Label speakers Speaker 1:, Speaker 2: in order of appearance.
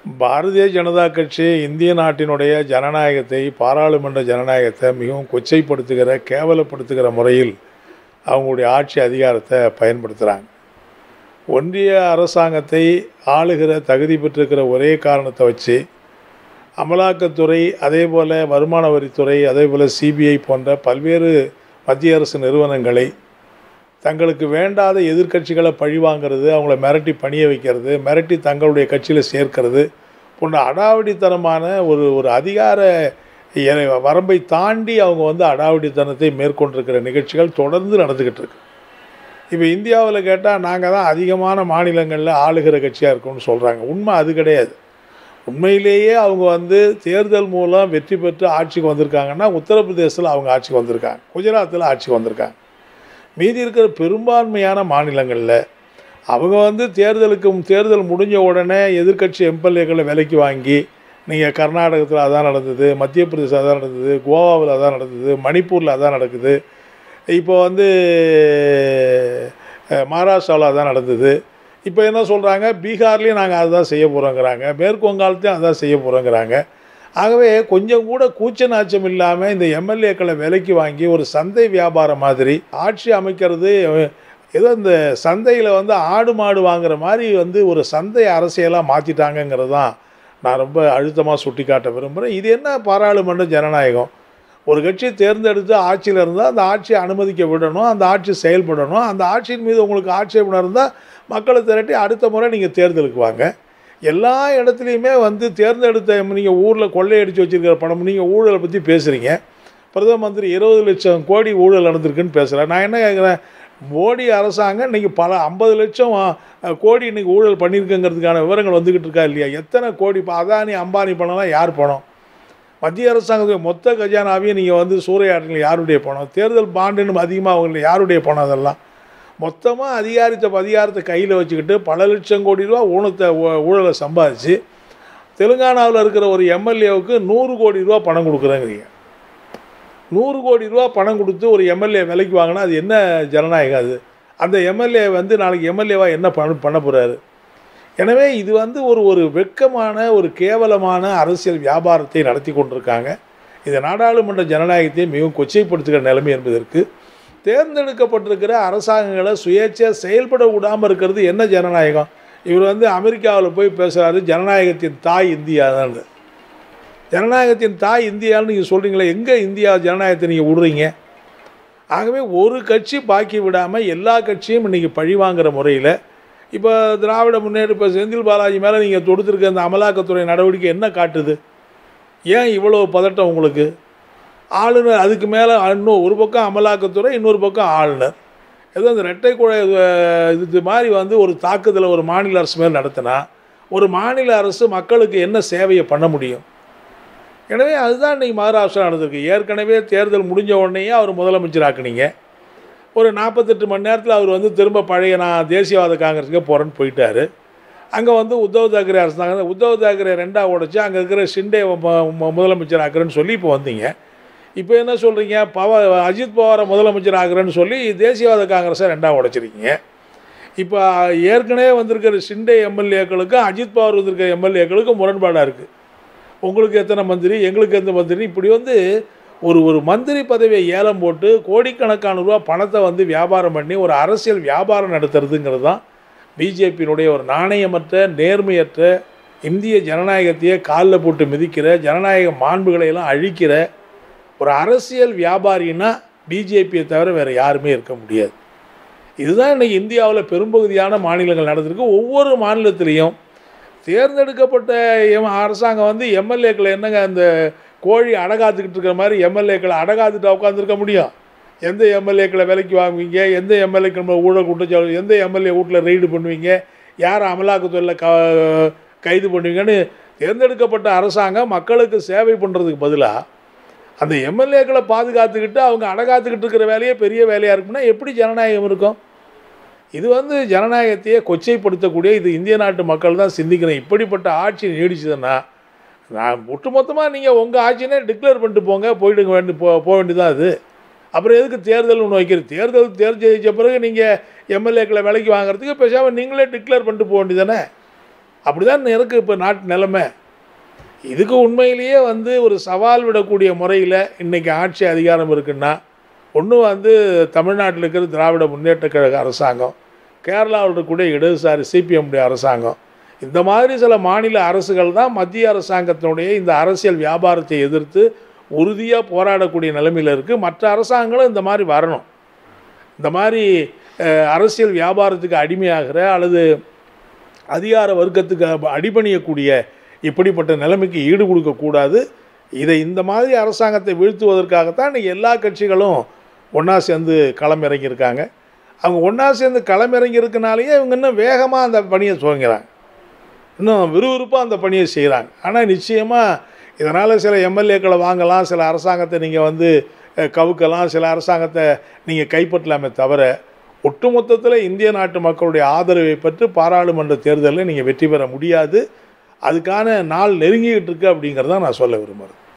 Speaker 1: பாரதிய ஜனதா கட்சி இந்திய நாட்டினுடைய ஜனநாயகத்தை பாராளுமன்ற ஜனநாயகத்தை மிகவும் கொச்சைப்படுத்துகிற கேவலப்படுத்துகிற முறையில் அவங்களுடைய ஆட்சி அதிகாரத்தை பயன்படுத்துகிறாங்க ஒன்றிய அரசாங்கத்தை ஆளுகிற தகுதி பெற்றிருக்கிற ஒரே காரணத்தை வச்சு அமலாக்கத்துறை அதே போல் வருமான வரித்துறை அதே போல் சிபிஐ போன்ற பல்வேறு மத்திய அரசு நிறுவனங்களை தங்களுக்கு வேண்டாத எதிர்க்கட்சிகளை பழிவாங்கிறது அவங்கள மிரட்டி பணிய வைக்கிறது மிரட்டி தங்களுடைய கட்சியில் சேர்க்கிறது போன்ற அடாவடித்தனமான ஒரு ஒரு அதிகார எ- வரம்பை தாண்டி அவங்க வந்து அடாவடித்தனத்தை மேற்கொண்டிருக்கிற நிகழ்ச்சிகள் தொடர்ந்து நடந்துக்கிட்டு இருக்கு இப்போ இந்தியாவில் கேட்டால் நாங்கள் தான் அதிகமான மாநிலங்களில் ஆளுகிற கட்சியாக இருக்கோம்னு சொல்கிறாங்க உண்மை அது கிடையாது உண்மையிலேயே அவங்க வந்து தேர்தல் மூலம் வெற்றி பெற்று ஆட்சிக்கு வந்திருக்காங்கன்னா உத்தரப்பிரதேசத்தில் அவங்க ஆட்சிக்கு வந்திருக்காங்க குஜராத்தில் ஆட்சிக்கு வந்திருக்காங்க மீதி இருக்கிற பெரும்பான்மையான மாநிலங்களில் அவங்க வந்து தேர்தலுக்கு தேர்தல் முடிஞ்ச உடனே எதிர்க்கட்சி எம்எல்ஏக்களை விலைக்கு வாங்கி நீங்கள் கர்நாடகத்தில் அதான் நடந்தது மத்திய பிரதேசம் அதான் நடந்தது கோவாவில் அதான் நடந்தது மணிப்பூரில் அதான் நடக்குது இப்போ வந்து அஹ், மகாராஷ்டிராவில் அதான் நடந்தது இப்போ என்ன சொல்கிறாங்க பீகார்லேயும் நாங்கள் அதுதான் செய்ய போகிறோங்கிறாங்க மேற்கு வங்காளத்தையும் அதான் செய்ய போகிறோங்கிறாங்க ஆகவே கொஞ்சம் கூட கூச்ச நாச்சம் இல்லாமல் இந்த எம்எல்ஏக்களை விலைக்கு வாங்கி ஒரு சந்தை வியாபாரம் மாதிரி ஆட்சி அமைக்கிறது ஏதோ இந்த சந்தையில் வந்து ஆடு மாடு வாங்குற மாதிரி வந்து ஒரு சந்தை அரசியலாக மாற்றிட்டாங்கங்கிறது தான் நான் ரொம்ப அழுத்தமாக சுட்டி காட்ட விரும்புகிறேன் இது என்ன பாராளுமன்ற ஜனநாயகம் ஒரு கட்சி தேர்ந்தெடுத்து ஆட்சியில் இருந்தால் அந்த ஆட்சியை அனுமதிக்க விடணும் அந்த ஆட்சி செயல்படணும் அந்த ஆட்சியின் மீது உங்களுக்கு ஆட்சேபணம் இருந்தால் மக்களை திரட்டி அடுத்த முறை நீங்கள் தேர்தலுக்கு வாங்க எல்லா இடத்துலையுமே வந்து தேர்ந்தெடுத்த நீங்கள் ஊரில் கொள்ளையடிச்சு வச்சிருக்கிற பணம் நீங்கள் ஊழலை பற்றி பேசுகிறீங்க பிரதம மந்திரி இருபது லட்சம் கோடி ஊழல் நடந்திருக்குன்னு பேசுகிறேன் நான் என்ன கேட்குறேன் மோடி அரசாங்கம் இன்றைக்கி பல ஐம்பது லட்சம் அஹ், கோடி இன்றைக்கி ஊழல் பண்ணியிருக்குங்கிறதுக்கான விவரங்கள் வந்துக்கிட்டு இருக்கா இல்லையா எத்தனை கோடி இப்போ அதானி அம்பானி பணம்லாம் யார் பணம் மத்திய அரசாங்கத்துடைய மொத்த கஜானாவையும் நீங்கள் வந்து சூறையாடுறீங்க யாருடைய பணம் தேர்தல் பாண்டுன்னு அதிகமாக அவங்களுக்கு யாருடைய பணம் அதெல்லாம் மொத்தமாக அதிகாரத்தை அதிகாரத்தை கையில் வச்சுக்கிட்டு பல லட்சம் கோடி ரூபா ஊனத்தை ஊ- ஊழலை சம்பாதிச்சு தெலுங்கானாவில் இருக்கிற ஒரு எம்எல்ஏவுக்கு நூறு கோடி ரூபா பணம் கொடுக்குறேங்கிறீங்க நூறு கோடி ரூபா பணம் கொடுத்து ஒரு எம்எல்ஏ விலைக்கு வாங்கினா அது என்ன ஜனநாயகம் அது அந்த எம்எல்ஏ வந்து நாளைக்கு எம்எல்ஏவா என்ன பண்ண பண்ண போகிறாரு எனவே இது வந்து ஒரு ஒரு வெட்கமான ஒரு கேவலமான அரசியல் வியாபாரத்தை நடத்தி கொண்டிருக்காங்க இது நாடாளுமன்ற ஜனநாயகத்தை மிகவும் கொச்சைப்படுத்துகிற நிலைமை என்பதற்கு தேர்ந்தெடுக்கப்பட்டிருக்கிற அரசாங்கங்களை சுயேட்சையாக செயல்பட விடாமல் இருக்கிறது என்ன ஜனநாயகம் இவர் வந்து அமெரிக்காவில் போய் பேசுகிறாரு ஜனநாயகத்தின் தாய் இந்தியா தான் ஜனநாயகத்தின் தாய் இந்தியான்னு நீங்கள் சொல்கிறீங்களே எங்கே இந்தியா ஜனநாயகத்தை நீங்கள் விடுறீங்க ஆகவே ஒரு கட்சி பாக்கி விடாமல் எல்லா கட்சியும் இன்றைக்கி பழிவாங்கிற முறையில் இப்போ திராவிட முன்னேற்ற இப்போ செந்தில் பாலாஜி மேலே நீங்கள் தொடுத்திருக்க அந்த அமலாக்கத்துறை நடவடிக்கை என்ன காட்டுது ஏன் இவ்வளோ பதட்டம் உங்களுக்கு ஆளுநர் அதுக்கு மேலே இன்னும் ஒரு பக்கம் அமலாக்கத்துறை இன்னொரு பக்கம் ஆளுநர் ஏதோ இந்த ரெட்டை குழை அஹ், இது மாதிரி வந்து ஒரு தாக்குதலை ஒரு மாநில அரசு மேல் நடத்தினா ஒரு மாநில அரசு மக்களுக்கு என்ன சேவையை பண்ண முடியும் எனவே அதுதான் இன்றைக்கி மகாராஷ்டிரா நடந்திருக்கு ஏற்கனவே தேர்தல் முடிஞ்ச உடனேயே அவர் முதலமைச்சர் ஆக்குனீங்க ஒரு நாற்பத்தெட்டு மணி நேரத்தில் அவர் வந்து திரும்ப பழைய நான் தேசியவாத காங்கிரஸுக்கு போகிறேன்னு போயிட்டாரு அங்கே வந்து உத்தவ் தாக்கரே அரசாங்கம் உத்தவ் தாக்கரே ரெண்டாக உடைச்சு அங்கே இருக்கிற ஷிண்டே ம- ம- முதலமைச்சர் ஆக்குறேன்னு சொல்லி இப்போ வந்தீங்க இப்போ என்ன சொல்கிறீங்க பவ அஜித் பவாரை முதலமைச்சர் ஆக்குறேன்னு சொல்லி தேசியவாத காங்கிரஸை ரெண்டாக உடைச்சிருக்கீங்க இப்போ ஏற்கனவே வந்திருக்கிற ஷிண்டே எம்எல்ஏக்களுக்கும் அஜித் பவார் வந்திருக்கிற எம்எல்ஏக்களுக்கும் முரண்பாடாக இருக்குது உங்களுக்கு எத்தனை மந்திரி எங்களுக்கு எந்த மந்திரி இப்படி வந்து ஒரு ஒரு மந்திரி பதவியை ஏலம் போட்டு கோடிக்கணக்கான ரூபா பணத்தை வந்து வியாபாரம் பண்ணி ஒரு அரசியல் வியாபாரம் நடத்துறதுங்கிறது தான் பிஜேபியினுடைய ஒரு நாணயமற்ற நேர்மையற்ற இந்திய ஜனநாயகத்தையே காலில் போட்டு மிதிக்கிற ஜனநாயக மாண்புகளை எல்லாம் அழிக்கிற ஒரு அரசியல் வியாபாரின்னா பிஜேபியை தவிர வேறு யாருமே இருக்க முடியாது இதுதான் இன்றைக்கி இந்தியாவில் பெரும்பகுதியான மாநிலங்கள் நடந்திருக்கு ஒவ்வொரு மாநிலத்திலையும் தேர்ந்தெடுக்கப்பட்ட எம் அரசாங்கம் வந்து எம்எல்ஏக்களை என்னங்க அந்த கோழி அடகாத்துக்கிட்டு இருக்கிற மாதிரி எம்எல்ஏக்களை அடகாத்துட்டு உட்காந்துருக்க முடியும் எந்த எம்எல்ஏக்களை விலைக்கு வாங்குவீங்க எந்த எம்எல்ஏக்கள் மேல ஊழல் குற்றச்சாட்டு எந்த எம்எல்ஏ வீட்டில் ரெய்டு பண்ணுவீங்க யார் அமலாக்கத்துறையில் க கைது பண்ணுவீங்கன்னு தேர்ந்தெடுக்கப்பட்ட அரசாங்கம் மக்களுக்கு சேவை பண்ணுறதுக்கு பதிலாக அந்த எம்எல்ஏக்களை பாதுகாத்துக்கிட்டு அவங்க அடகாத்துக்கிட்டு இருக்கிற வேலையே பெரிய வேலையாக இருக்கும்னா எப்படி ஜனநாயகம் இருக்கும் இது வந்து ஜனநாயகத்தையே கொச்சைப்படுத்தக்கூடிய இது இந்திய நாட்டு மக்கள் தான் சிந்திக்கணும் இப்படிப்பட்ட ஆட்சி நீடிச்சதுன்னா நான் ஒட்டுமொத்தமாக நீங்கள் உங்கள் ஆட்சினே டிக்ளேர் பண்ணிட்டு போங்க போயிடுங்க வேண்டி போ போக வேண்டியதான் அது அப்புறம் எதுக்கு தேர்தல் ஒன்று வைக்கிறது தேர்தல் தேர்தல் ஜெயிச்ச பிறகு நீங்கள் எம்எல்ஏக்களை விலைக்கு வாங்குறதுக்கு பேசாமல் நீங்களே டிக்ளேர் பண்ணிட்டு போக வேண்டியதானே அப்படி தான் இருக்குது இப்போ நாட்டு நிலைமை இதுக்கு உண்மையிலேயே வந்து ஒரு சவால் விடக்கூடிய முறையில் இன்றைக்கி ஆட்சி அதிகாரம் இருக்குன்னா ஒன்று வந்து தமிழ்நாட்டில் இருக்கிற திராவிட முன்னேற்ற கழக அரசாங்கம் கேரளாவில் இருக்கக்கூடிய இடதுசாரி சிபிஎம்டைய அரசாங்கம் இந்த மாதிரி சில மாநில அரசுகள் தான் மத்திய அரசாங்கத்தினுடைய இந்த அரசியல் வியாபாரத்தை எதிர்த்து உறுதியாக போராடக்கூடிய நிலைமையில் இருக்குது மற்ற அரசாங்கங்களும் இந்த மாதிரி வரணும் இந்த மாதிரி அஹ், அரசியல் வியாபாரத்துக்கு அடிமையாகிற அல்லது அதிகார வர்க்கத்துக்கு அப- அடிபணியக்கூடிய இப்படிப்பட்ட நிலைமைக்கு ஈடு கொடுக்கக்கூடாது இதை இந்த மாதிரி அரசாங்கத்தை வீழ்த்துவதற்காகத்தான் இன்னைக்கு எல்லா கட்சிகளும் ஒன்றா சேர்ந்து களமிறங்கியிருக்காங்க அவங்க ஒன்றா சேர்ந்து களமிறங்கியிருக்கனாலேயே இவங்க இன்னும் வேகமாக அந்த பணியை துவங்கிறாங்க இன்னும் விறுவிறுப்பாக அந்த பணியை செய்கிறாங்க ஆனால் நிச்சயமாக இதனால் சில எம்எல்ஏக்களை வாங்கலாம் சில அரசாங்கத்தை நீங்கள் வந்து அஹ், கவுக்கலாம் சில அரசாங்கத்தை நீங்கள் கைப்பற்றலாமே தவிர ஒட்டுமொத்தத்தில் இந்திய நாட்டு மக்களுடைய ஆதரவை பெற்று பாராளுமன்ற தேர்தலில் நீங்கள் வெற்றி பெற முடியாது அதுக்கான நாள் நெருங்கிக்கிட்டு இருக்கு அப்படிங்கிறத நான் சொல்ல விரும்புகிறேன்